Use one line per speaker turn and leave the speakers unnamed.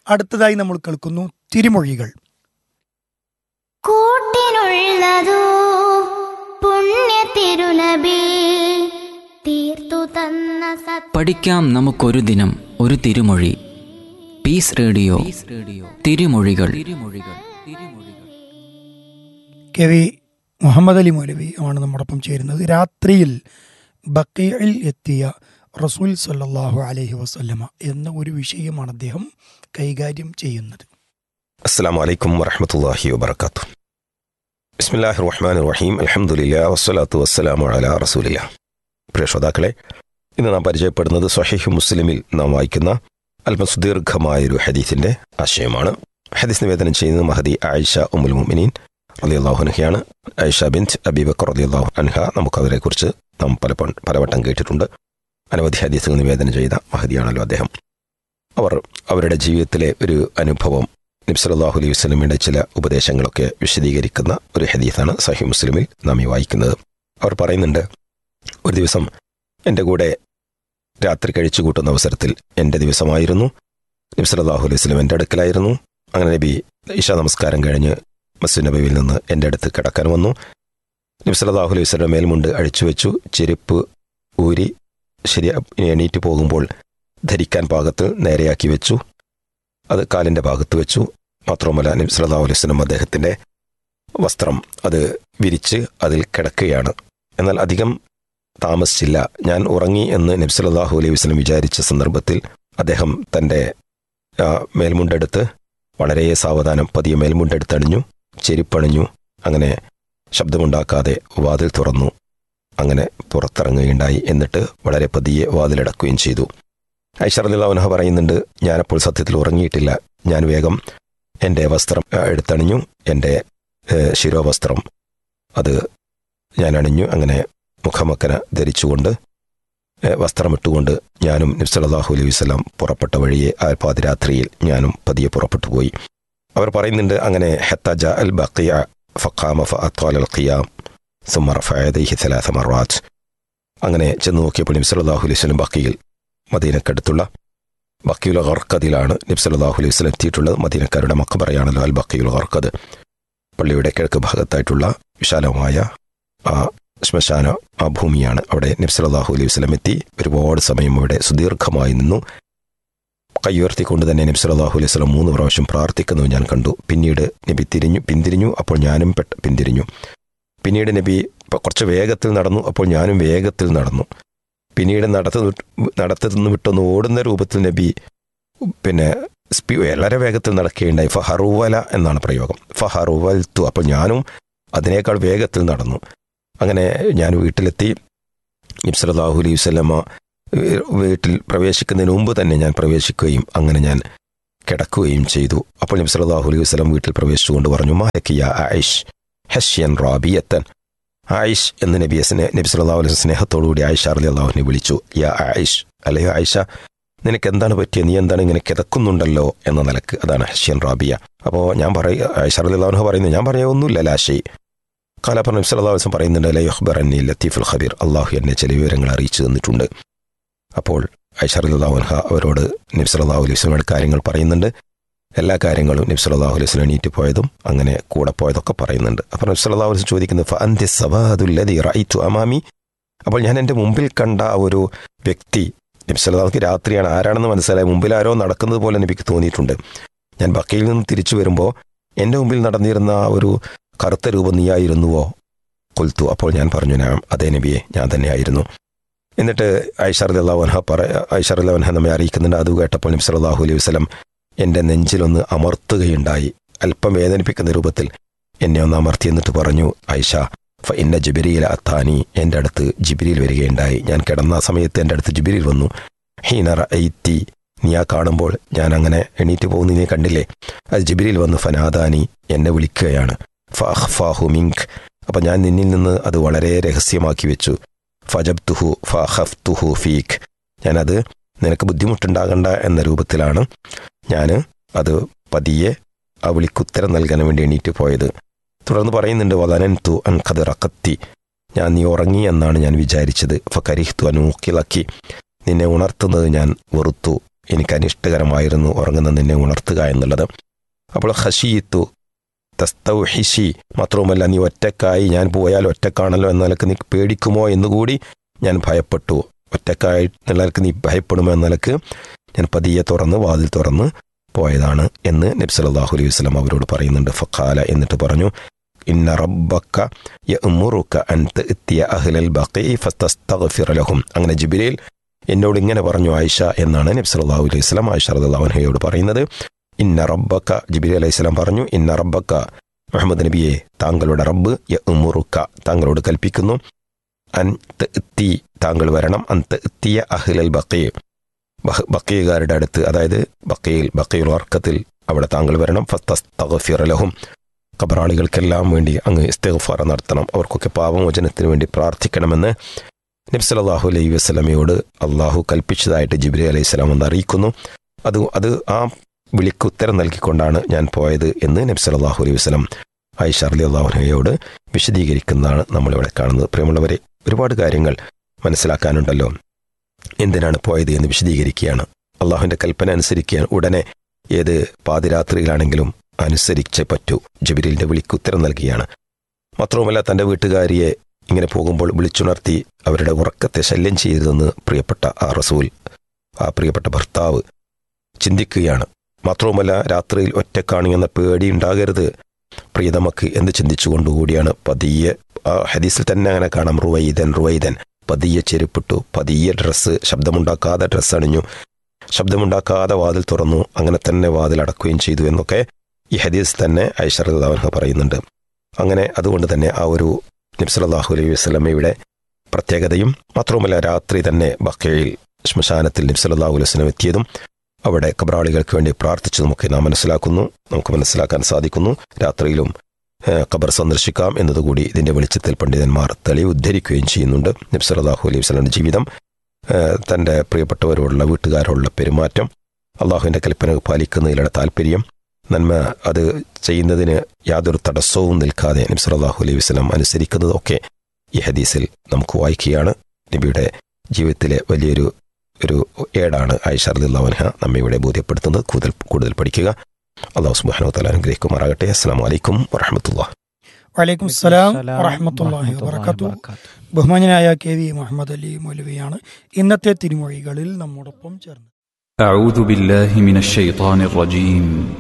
അടുത്തതായി നമ്മൾ കേൾക്കുന്നു തിരുമൊഴികൾ
കൂട്ടിനുള്ളതോ പുണ്യ തിരുനബി തീർത്തു തന്ന സത്
പഠിക്കാം നമുക്കൊരു ദിനം ഒരു തിരുമൊഴി പീസ് റേഡിയോ റേഡിയോ തിരുമൊഴികൾ തിരുമൊഴികൾ തിരുമൊഴികൾ
കെ വി മുഹമ്മദ് അലി മൗലവി ആണ് നമ്മോടൊപ്പം ചേരുന്നത് രാത്രിയിൽ ബക്കയിൽ എത്തിയ റസൂൽ സല്ലല്ലാഹു അലൈഹി വസല്ലമ എന്ന ഒരു വിഷയമാണ് അദ്ദേഹം കൈകാര്യം ചെയ്യുന്നത്
അസ്സാം വലൈക്കും വറഹമത്തല്ലാഹി വബർക്കാത്തു ബിസ്മില്ലാഹി റഹ്മാൻ റഹീം അലഹമുല്ല വസ്സലാത്തു വസ്സലാമു അല റസൂലില്ല പ്രിയ ശ്രോതാക്കളെ ഇന്ന് നാം പരിചയപ്പെടുന്നത് സ്വഹീഹ് മുസ്ലിമിൽ നാം വായിക്കുന്ന അല്പം സുദീർഘമായൊരു ഹദീസിന്റെ ആശയമാണ് ഹദീസ് നിവേദനം ചെയ്യുന്നത് മഹദി ആയിഷ ഉമുൽ മുമിനീൻ റളിയല്ലാഹു അൻഹയാണ് ആയിഷ ബിൻറ്റ് അബീബക്കർ റളിയല്ലാഹു അൻഹ നമുക്ക് അവരെക്കുറിച്ച് നാം പലപ്പോഴും പലവട്ടം കേട്ടിട്ടുണ്ട് അനവധി ഹദീസുകൾ നിവേദനം ചെയ്ത മഹദിയാണല്ലോ അദ്ദേഹം അവർ അവരുടെ ജീവിതത്തിലെ ഒരു അനുഭവം നബ്സലാഹു അലൈഹി വസ്ലമിയുടെ ചില ഉപദേശങ്ങളൊക്കെ വിശദീകരിക്കുന്ന ഒരു ഹദീസാണ് സഹി മുസ്ലിമിൽ നാം ഈ വായിക്കുന്നത് അവർ പറയുന്നുണ്ട് ഒരു ദിവസം എൻ്റെ കൂടെ രാത്രി കഴിച്ചു കൂട്ടുന്ന അവസരത്തിൽ എൻ്റെ ദിവസമായിരുന്നു നബ്സലാഹു അലൈഹി വസ്ലം എൻ്റെ അടുക്കലായിരുന്നു അങ്ങനെ നബി ഇഷ നമസ്കാരം കഴിഞ്ഞ് മസ്ജിദ് നബിയിൽ നിന്ന് എൻ്റെ അടുത്ത് കിടക്കാൻ വന്നു നബ്സലാഹു അലൈഹി വസ്ലം മേൽമുണ്ട് അഴിച്ചു വെച്ചു ചെരുപ്പ് ഊരി ശരി എണീറ്റ് പോകുമ്പോൾ ധരിക്കാൻ പാകത്തിൽ നേരെയാക്കി വെച്ചു അത് കാലിൻ്റെ ഭാഗത്ത് വെച്ചു മാത്രവുമല്ല നബി സല്ലല്ലാഹു അലൈഹി വസല്ലം അദ്ദേഹത്തിൻ്റെ വസ്ത്രം അത് വിരിച്ച് അതിൽ കിടക്കുകയാണ് എന്നാൽ അധികം താമസിച്ചില്ല ഞാൻ ഉറങ്ങി എന്ന് നബി സല്ലല്ലാഹു അലൈഹി വസല്ലം വിചാരിച്ച സന്ദർഭത്തിൽ അദ്ദേഹം തൻ്റെ ആ, മേൽമുണ്ടെടുത്ത് വളരെ സാവധാനം പതിയെ മേൽമുണ്ടെടുത്ത് അണിഞ്ഞു ചെരിപ്പണിഞ്ഞു അങ്ങനെ ശബ്ദമുണ്ടാക്കാതെ വാതിൽ തുറന്നു അങ്ങനെ പുറത്തിറങ്ങുകയുണ്ടായി എന്നിട്ട് വളരെ പതിയെ വാതിലടക്കുകയും ചെയ്തു ഐഷർദില്ലാവനഹ പറയുന്നുണ്ട് ഞാനപ്പോൾ സത്യത്തിൽ ഉറങ്ങിയിട്ടില്ല ഞാൻ വേഗം എൻ്റെ വസ്ത്രം ആ, എടുത്തണിഞ്ഞു എൻ്റെ ഏ, ശിരോവസ്ത്രം അത് ഞാൻ അണിഞ്ഞു അങ്ങനെ മുഖമക്കന ധരിച്ചുകൊണ്ട് ഏ, വസ്ത്രമിട്ടുകൊണ്ട് ഞാനും നബ്സലാഹു അലൈഹി വസ്ലാം പുറപ്പെട്ട വഴിയെ ആ പാതിരാത്രിയിൽ ഞാനും പതിയെ പുറപ്പെട്ടു പോയി അവർ പറയുന്നുണ്ട് അങ്ങനെ ഹെത്തജ അൽ ബക്കിയ ഫഖാമ ഫഅത്വാൽ അൽ ഖിയാം ثم رفع يديه ثلاث مرات അങ്ങനെ ചെന്ന് നോക്കിയപ്പോൾ നബി സല്ലല്ലാഹു അലൈഹി വസല്ലം ബക്കിയിൽ മദീനക്കടുത്തുള്ള ബക്കിയുൽ ഖർക്കദിലാണ് നബി സല്ലല്ലാഹു അലൈഹി വസല്ലം എത്തിയിട്ടുള്ളത് മദീനക്കാരുടെ മക്കബറയാണല്ലോ അൽ ബക്കിയുൽ ഖർക്കദ് പള്ളിയുടെ കിഴക്ക് ഭാഗത്തായിട്ടുള്ള വിശാലമായ ആ ശ്മശാന ആ ഭൂമിയാണ് അവിടെ നബി സല്ലല്ലാഹു അലൈഹി വസല്ലം എത്തി ഒരുപാട് സമയം അവിടെ സുദീർഘമായി നിന്നു കൈയുയർത്തിക്കൊണ്ട് തന്നെ നബി സല്ലല്ലാഹു അലൈഹി വസല്ലം മൂന്ന് പ്രാവശ്യം പ്രാർത്ഥിക്കുന്നത് ഞാൻ കണ്ടു പിന്നീട് നബി തിരിഞ്ഞു പിന്തിരിഞ്ഞു അപ്പോൾ ഞാനും പെട്ട പിന്തിരിഞ്ഞു പിന്നീട് നബി ഇപ്പൊ കുറച്ച് വേഗത്തിൽ നടന്നു അപ്പോൾ ഞാനും വേഗത്തിൽ നടന്നു പിന്നീട് നടത്തു നടത്തുനിന്ന് വിട്ടൊന്ന് ഓടുന്ന രൂപത്തിൽ നബി പിന്നെ സ്പീ വളരെ വേഗത്തിൽ നടക്കുകയുണ്ടായി ഫഹറുവല എന്നാണ് പ്രയോഗം ഫഹറുവൽത്തു അപ്പോൾ ഞാനും അതിനേക്കാൾ വേഗത്തിൽ നടന്നു അങ്ങനെ ഞാൻ വീട്ടിലെത്തി ഇബ്സലാഹു അലൈഹി വസല്ലമ ഏഹ്, വീട്ടിൽ പ്രവേശിക്കുന്നതിന് മുമ്പ് തന്നെ ഞാൻ പ്രവേശിക്കുകയും അങ്ങനെ ഞാൻ കിടക്കുകയും ചെയ്തു അപ്പോൾ നബി സല്ലല്ലാഹു അലൈഹി വസല്ലം വീട്ടിൽ പ്രവേശിച്ചുകൊണ്ട് പറഞ്ഞു മാലക്കിയ ആയിഷ് ഹഷ്യൻ റാബിയത്തൻ ആയിഷ് എന്ന് നബിയെ സ്നേ നബി സല്ലല്ലാഹു അലൈഹി വസല്ലം സ്നേഹത്തോടുകൂടി ആയിഷ റളിയല്ലാഹുവിനെ വിളിച്ചു യാ ആയിഷ് അല്ലയോ ആയിഷ നിനക്ക് എന്താണ് പറ്റിയത് നീ എന്താണ് ഇങ്ങനെ കിടക്കുന്നുണ്ടല്ലോ എന്ന നിലക്ക് അതാണ് ഹഷ്യൻ റാബിയ അപ്പോൾ ഞാൻ പറയ ആയിഷ റളിയല്ലാഹു പറയുന്നു ഞാൻ പറഞ്ഞ ഒന്നുമില്ല ലാശൈ കാലപ്പർ നബി സല്ലല്ലാഹു അലൈഹി വസല്ലം പറയുന്നുണ്ട് ല യുഖ്ബർ അന്നി ലത്തീഫുൽ ഖബീർ അള്ളാഹു എന്നെ ചില വിവരങ്ങൾ അറിയിച്ചു തന്നിട്ടുണ്ട് അപ്പോൾ ഐഷ റളിയല്ലാഹു അൻഹ അവരോട് നബി സല്ലല്ലാഹു അലൈഹി വസല്ലമയുടെ കാര്യങ്ങൾ പറയുന്നുണ്ട് എല്ലാ കാര്യങ്ങളും നബി സല്ലല്ലാഹു അലൈഹി വസല്ലം എണീറ്റ് പോയതും അങ്ങനെ കൂടെ പോയതൊക്കെ പറയുന്നുണ്ട് അപ്പോൾ നബി സല്ലല്ലാഹു അലൈഹി വസല്ലം ചോദിക്കുന്നത് ഫഅന്തി സവാദുല്ലദി റഅയ്തു അമാമി അപ്പോൾ ഞാൻ എൻ്റെ മുമ്പിൽ കണ്ട ആ ഒരു വ്യക്തി നബി സല്ലല്ലാഹുക്ക് രാത്രിയാണ് ആരാണെന്ന് മനസ്സിലായി മുമ്പിൽ ആരോ നടക്കുന്നത് പോലെ നബിക്ക് തോന്നിയിട്ടുണ്ട് ഞാൻ ബക്കയിൽ നിന്ന് തിരിച്ചു വരുമ്പോൾ എൻ്റെ മുമ്പിൽ നടന്നിരുന്ന ആ ഒരു കറുത്ത രൂപം നീയായിരുന്നുവോ കൊൽത്തു അപ്പോൾ ഞാൻ പറഞ്ഞു ഞാൻ അതേ നബിയെ ഞാൻ തന്നെയായിരുന്നു എന്നിട്ട് ഐഷർ അൻഹ പറ ഐഷർ അൻഹ നമ്മെ അറിയിക്കുന്നുണ്ട് അത് കേട്ടപ്പോൾ നബി സല്ലല്ലാഹു അലൈഹി വസല്ലം എൻ്റെ നെഞ്ചിലൊന്ന് അമർത്തുകയുണ്ടായി അല്പം വേദനിപ്പിക്കുന്ന രൂപത്തിൽ എന്നെ ഒന്ന് അമർത്തി എന്നിട്ട് പറഞ്ഞു ഐഷ ഫ ഇന്ന ജിബിരിയിൽ അത്താനി എൻ്റെ അടുത്ത് ജിബിരിയിൽ വരികയുണ്ടായി ഞാൻ കിടന്ന ആ സമയത്ത് എൻ്റെ അടുത്ത് ജിബിരിയിൽ വന്നു ഹീനർ ഐത്തി നീ ആ കാണുമ്പോൾ ഞാൻ അങ്ങനെ എണീറ്റ് പോകുന്ന നീ കണ്ടില്ലേ അത് ജിബിരിയിൽ വന്ന് ഫനാദാനി എന്നെ വിളിക്കുകയാണ് ഫഹ്ഫാഹു മിങ്ക് അപ്പം ഞാൻ നിന്നിൽ നിന്ന് അത് വളരെ രഹസ്യമാക്കി വെച്ചു ഫജബ്തുഹു ഫഹഫ്തുഹു ഫീഖ് ഞാനത് നിനക്ക് ബുദ്ധിമുട്ടുണ്ടാകണ്ട എന്ന രൂപത്തിലാണ് ഞാൻ അത് പതിയെ ആ വിളിക്കുത്തരം നൽകാൻ വേണ്ടി എണീറ്റ് പോയത് തുടർന്ന് പറയുന്നുണ്ട് വലനൻ തു അൻ ഖദറക്കത്തി ഞാൻ നീ ഉറങ്ങി എന്നാണ് ഞാൻ വിചാരിച്ചത് ഫകരിഹ്തു അനൂക്കിളക്കി നിന്നെ ഉണർത്തുന്നത് ഞാൻ വെറുത്തു എനിക്ക് അനിഷ്ടകരമായിരുന്നു ഉറങ്ങുന്ന നിന്നെ ഉണർത്തുക എന്നുള്ളത് അപ്പോൾ ഹഷീത്തു തസ്തൗഹിഷി മാത്രവുമല്ല നീ ഒറ്റക്കായി ഞാൻ പോയാൽ ഒറ്റക്കാണല്ലോ എന്ന നിലക്ക് നീ പേടിക്കുമോ എന്നുകൂടി ഞാൻ ഭയപ്പെട്ടു ഒറ്റക്കായി എന്നുള്ള നിലക്ക് നീ ഭയപ്പെടുമോ എന്ന നിലക്ക് ഞാൻ പതിയെ തുറന്ന് വാതിൽ തുറന്ന് പോയതാണ് എന്ന് നബി സല്ലല്ലാഹു അലൈഹി വസല്ലം അവരോട് പറയുന്നുണ്ട് ഫഖാല എന്നിട്ട് പറഞ്ഞു ഇന്ന റബ്ബക്ക യഅ്മുറുക അൻ തഅതിയ അഹ്ലൽ ബഖീ ഫതസ്തഗ്ഫിർ ലഹും അങ്ങനെ ജിബ്രീൽ എന്നോട് ഇങ്ങനെ പറഞ്ഞു ആയിഷ എന്നാണ് നബി സല്ലല്ലാഹു അലൈഹി വസല്ലം ആയിഷ റളിയല്ലാഹു അൻഹയോട് പറയുന്നത് ഇന്ന റബ്ബക്ക ജിബ്രീൽ അലൈഹി സ്വലാം പറഞ്ഞു ഇന്ന റബ്ബക്ക മുഹമ്മദ് നബിയെ താങ്കളുടെ റബ്ബ് യഅ്മുറുക താങ്കളോട് കൽപ്പിക്കുന്നു അൻ തഅതി താങ്കൾ വരണം അൻ തഅതിയ അഹ്ലൽ ബഖീ ബഹ- ബക്കീകാരുടെ അടുത്ത് അതായത് ബക്കയിൽ ബക്കയിൽ വർക്കത്തിൽ അവിടെ താങ്കൾ വരണം ഫസ്തഗ്ഫിർ ലഹും കബറാളികൾക്കെല്ലാം വേണ്ടി അങ്ങ് ഇസ്തിഗ്ഫാർ നടത്തണം അവർക്കൊക്കെ പാപമോചനത്തിന് വേണ്ടി പ്രാർത്ഥിക്കണമെന്ന് നബി സല്ലല്ലാഹു അലൈഹി വസല്ലമയോട് അള്ളാഹു കൽപ്പിച്ചതായിട്ട് ജിബ്രി അലൈഹി സ്വലാം എന്ന് അറിയിക്കുന്നു അത് അത് ആ വിളിക്ക് ഉത്തരം നൽകിക്കൊണ്ടാണ് ഞാൻ പോയത് എന്ന് നബി സല്ലല്ലാഹു അലൈഹി വസല്ലം ആയിഷ അലി അള്ളാഹുനയോട് വിശദീകരിക്കുന്നതാണ് നമ്മളിവിടെ കാണുന്നത് പ്രിയമുള്ളവരെ ഒരുപാട് കാര്യങ്ങൾ മനസ്സിലാക്കാനുണ്ടല്ലോ എന്തിനാണ് പോയത് എന്ന് വിശദീകരിക്കുകയാണ് അള്ളാഹുവിന്റെ കൽപ്പന അനുസരിക്കാൻ ഉടനെ ഏത് പാതിരാത്രിയിലാണെങ്കിലും അനുസരിച്ചേ പറ്റൂ ജബിരിലിന്റെ വിളിക്ക് ഉത്തരം നൽകിയാണ് മാത്രവുമല്ല തന്റെ വീട്ടുകാരിയെ ഇങ്ങനെ പോകുമ്പോൾ വിളിച്ചുണർത്തി അവരുടെ ഉറക്കത്തെ ശല്യം ചെയ്യരുതെന്ന് പ്രിയപ്പെട്ട ആ റസൂൽ ആ പ്രിയപ്പെട്ട ഭർത്താവ് ചിന്തിക്കുകയാണ് മാത്രവുമല്ല രാത്രിയിൽ ഒറ്റക്കാണി എന്ന പേടി ഉണ്ടാകരുത് പ്രിയതമക്ക് എന്ന് ചിന്തിച്ചുകൊണ്ടുകൂടിയാണ് പതിയെ ആ ഹദീസിൽ തന്നെ അങ്ങനെ കാണാം റുവൈദൻ റുവൈദൻ പതിയെ ചെരുപ്പിട്ടു പതിയെ ഡ്രസ്സ് ശബ്ദമുണ്ടാക്കാതെ ഡ്രസ്സ് അണിഞ്ഞു ശബ്ദമുണ്ടാക്കാതെ വാതിൽ തുറന്നു അങ്ങനെ തന്നെ വാതിൽ അടക്കുകയും ചെയ്തു എന്നൊക്കെ ഈ ഹദീസ് തന്നെ ഐശ്വര്യദാവൻഹ പറയുന്നുണ്ട് അങ്ങനെ അതുകൊണ്ട് തന്നെ ആ ഒരു നബ്സലാഹു അലൈഹി വസ്ലമയുടെ പ്രത്യേകതയും മാത്രവുമല്ല രാത്രി തന്നെ ബക്കയിൽ ശ്മശാനത്തിൽ നബ്സലാഹു അലൈഹി വസ്ലം എത്തിയതും അവിടെ കബറാളികൾക്ക് വേണ്ടി പ്രാർത്ഥിച്ചതുമൊക്കെ നാം മനസ്സിലാക്കുന്നു നമുക്ക് മനസ്സിലാക്കാൻ സാധിക്കുന്നു രാത്രിയിലും ഏഹ്, ഖബർ സന്ദർശിക്കാം എന്നതുകൂടി ഇതിന്റെ വെളിച്ചത്തിൽ പണ്ഡിതന്മാർ തെളിവ് ഉദ്ധരിക്കുകയും ചെയ്യുന്നുണ്ട് നബ്സലാഹു അലൈഹി വസ്ലമിന്റെ ജീവിതം ഏഹ്, തന്റെ പ്രിയപ്പെട്ടവരോടുള്ള വീട്ടുകാരോടുള്ള പെരുമാറ്റം അള്ളാഹുവിന്റെ കൽപ്പന പാലിക്കുന്നതിലുള്ള താല്പര്യം നന്മ അത് ചെയ്യുന്നതിന് യാതൊരു തടസ്സവും നിൽക്കാതെ നബി സല്ലല്ലാഹു അലൈഹി വസല്ലം അനുസരിക്കുന്നതൊക്കെ ഈ ഹദീസിൽ നമുക്ക് വായിക്കുകയാണ് നബിയുടെ ജീവിതത്തിലെ വലിയൊരു ഒരു ഏടാണ് ആയിഷ റളിയല്ലാഹു അൻഹ നമ്മെ ഇവിടെ ബോധ്യപ്പെടുത്തുന്നത് കൂടുതൽ കൂടുതൽ പഠിക്കുക അള്ളാഹു സുബ്ഹാനഹു വ തആല അനുഗ്രഹിക്കുമാറാകട്ടെ അസ്സലാമു അലൈക്കും വറഹ്മത്തുള്ളാഹി
വലൈക്കും സ്സലാം വറഹമത്തല്ലാഹി വബർക്കാത്തു ബഹുമാനായ കെ വി മുഹമ്മദ് അലി മൗലവിയാണ് ഇന്നത്തെ തിരുമൊഴികളിൽ നമ്മോടൊപ്പം ചേർന്നത്
أعوذ بالله من الشيطان الرجيم